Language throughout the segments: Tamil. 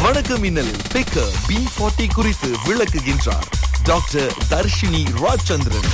வணக்கம் மின்னலில் பிக்க பி ஃபார்ட்டி குறித்து விளக்குகின்றார் doctor Dharshini Rajachandran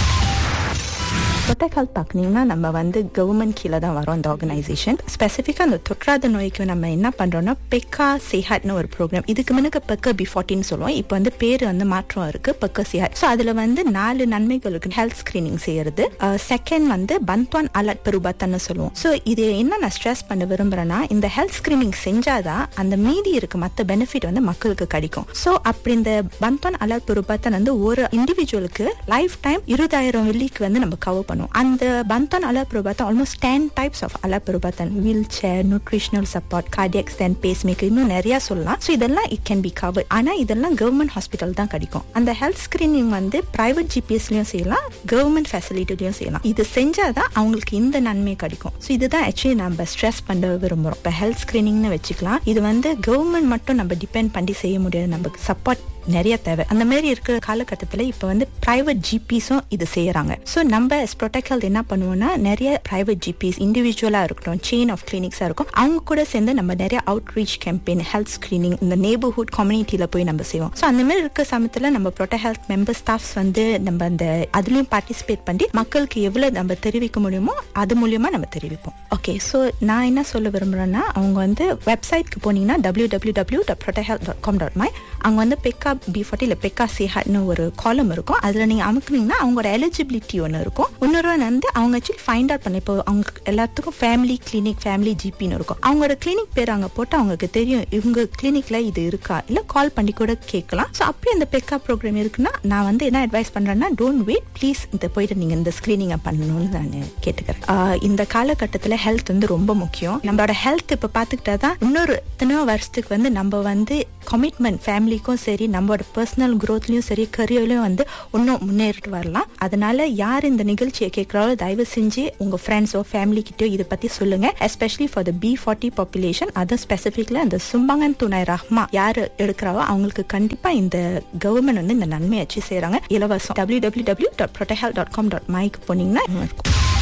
protect health பார்க்குனீங்கன்னா நம்ம வந்து கவர்மெண்ட் கீழே தான் வரோம் இந்த ஆர்கனைசேஷன் ஸ்பெசிஃபிக்காக அந்த தொற்றாத நோய்க்கு நம்ம என்ன பண்ணுறோம்னா பெக்கா சிஹாட்னு ஒரு ப்ரோக்ராம் இதுக்கு முன்னுக்கு பெக்க பி ஃபார்ட்டின்னு சொல்லுவோம் இப்போ வந்து பேர் வந்து மாற்றம் இருக்கு பெக்க சிஹாட் ஸோ அதில் வந்து நாலு நன்மைகள் இருக்கு ஹெல்த் ஸ்கிரீனிங் செய்யறது செகண்ட் வந்து பந்த்வான் அலர்ட் பெருபாத்தன்னு சொல்லுவோம் ஸோ இது என்ன நான் ஸ்ட்ரெஸ் பண்ண விரும்புறேன்னா இந்த ஹெல்த் ஸ்கிரீனிங் செஞ்சாதான் அந்த மீதி இருக்கு மற்ற பெனிஃபிட் வந்து மக்களுக்கு கிடைக்கும் ஸோ அப்படி இந்த பந்த்வான் அலர்ட் பெருபாத்தன் வந்து ஒரு இண்டிவிஜுவலுக்கு லைஃப் டைம் இருபதாயிரம் வெள்ளிக்கு வந்து நம்ம கவர் பண்ணுவோம் அந்த பந்தான் அலா பிரபாத்தன் ஆல்மோஸ்ட் டென் டைப்ஸ் ஆஃப் அலா பிரபாத்தன் wheelchair nutritional support cardiac stent pacemaker இன்னும் நிறைய சொல்லலாம் ஸோ இதெல்லாம் இட் கேன் பி கவர் ஆனா இதெல்லாம் கவர்மெண்ட் ஹாஸ்பிட்டல் தான் கிடைக்கும் அந்த ஹெல்த் ஸ்கிரீனிங் வந்து பிரைவேட் ஜிபிஎஸ்லயும் செய்யலாம் கவர்மெண்ட் ஃபெசிலிட்டிலையும் செய்யலாம் இது செஞ்சாதான் அவங்களுக்கு இந்த நன்மை கிடைக்கும் ஸோ இதுதான் ஆக்சுவலி நம்ம ஸ்ட்ரெஸ் பண்ண விரும்புறோம் இப்போ ஹெல்த் ஸ்கிரீனிங்னு வச்சுக்கலாம் இது வந்து கவர்மெண்ட் மட்டும் நம்ம டிபெண்ட் பண்ணி செய்ய முடியாது நமக்கு சப்போர்ட் நிறைய தேவை அந்த மாதிரி இருக்கிற காலகட்டத்தில் இப்போ வந்து பிரைவேட் ஜிபிஸும் இது செய்யறாங்க ஸோ நம்ம ப்ரொடெக்ட் ஹெல்த் என்ன பண்ணுவோம்னா நிறைய பிரைவேட் ஜிபிஸ் இண்டிவிஜுவலாக இருக்கட்டும் செயின் ஆஃப் கிளினிக்ஸாக இருக்கும் அவங்க கூட சேர்ந்து நம்ம நிறைய outreach campaign health screening இந்த நெய்பர்ஹுட் கம்யூனிட்டியில் போய் நம்ம செய்வோம் ஸோ அந்த மாதிரி இருக்க சமயத்தில் நம்ம ப்ரொடெக்ட் ஹெல்த் மெம்பர் ஸ்டாஃப்ஸ் வந்து நம்ம அந்த அதுலயும் பார்ட்டிசிபேட் பண்ணி மக்களுக்கு எவ்வளவு நம்ம தெரிவிக்க முடியுமோ அது மூலியமா நம்ம தெரிவிப்போம் ஓகே ஸோ நான் என்ன சொல்ல விரும்புறேன்னா அவங்க வந்து வெப்சைட்க்கு போனீங்கன்னா W W W dot protect health dot com dot my அங்கே வந்து பெக்கா பி ஃபார்ட்டி இல்லை பெக்கா சிஹாட்னு ஒரு காலம் இருக்கும் அதில் நீங்கள் அமுக்குனீங்கன்னா அவங்களோட எலிஜிபிலிட்டி ஒன்று இருக்கும் இன்னொரு வந்து அவங்க ஆக்சுவலி ஃபைண்ட் அவுட் பண்ண இப்போ அவங்க எல்லாத்துக்கும் ஃபேமிலி கிளினிக் ஃபேமிலி ஜிபின்னு இருக்கும் அவங்களோட கிளினிக் பேர் அங்கே போட்டு அவங்களுக்கு தெரியும் இவங்க கிளினிக்ல இது இருக்கா இல்லை கால் பண்ணி கூட கேட்கலாம் ஸோ அப்படி அந்த பெக்கா ப்ரோக்ராம் இருக்குன்னா நான் வந்து என்ன அட்வைஸ் பண்ணுறேன்னா டோன்ட் வெயிட் ப்ளீஸ் இந்த போயிட்டு நீங்கள் இந்த ஸ்க்ரீனிங்கை பண்ணணும்னு நான் கேட்டுக்கிறேன் ஆஹ் இந்த காலகட்டத்தில் ஹெல்த் வந்து ரொம்ப முக்கியம் நம்மளோட ஹெல்த் இப்போ பார்த்துக்கிட்டா தான் இன்னொரு எத்தனையோ வருஷத்துக்கு வந்து நம்ம வந்து கமிட்மெண்ட் ஃபேமிலிக்கும் சரி நம்மளோட பர்சனல் க்ரோத்லயும் சரி கரியர்லயும் வந்து இன்னும் முன்னேறிட்டு வரலாம் அதனால யார் இந்த நிகழ்ச்சியை கேட்கறாலோ தயவு செஞ்சு உங்க ஃப்ரெண்ட்ஸோ ஃபேமிலி கிட்டயோ இதை பத்தி சொல்லுங்க especially for the B forty population அது ஸ்பெசிஃபிக்ல அந்த சும்பங்கன் துணை ரஹ்மா யார் எடுக்கிறாவோ அவங்களுக்கு கண்டிப்பா இந்த கவர்மெண்ட் வந்து இந்த நன்மையை வச்சு செய்யறாங்க இலவசம் W W W dot dot com dot மைக்கு போனீங்கன்னா இருக்கும்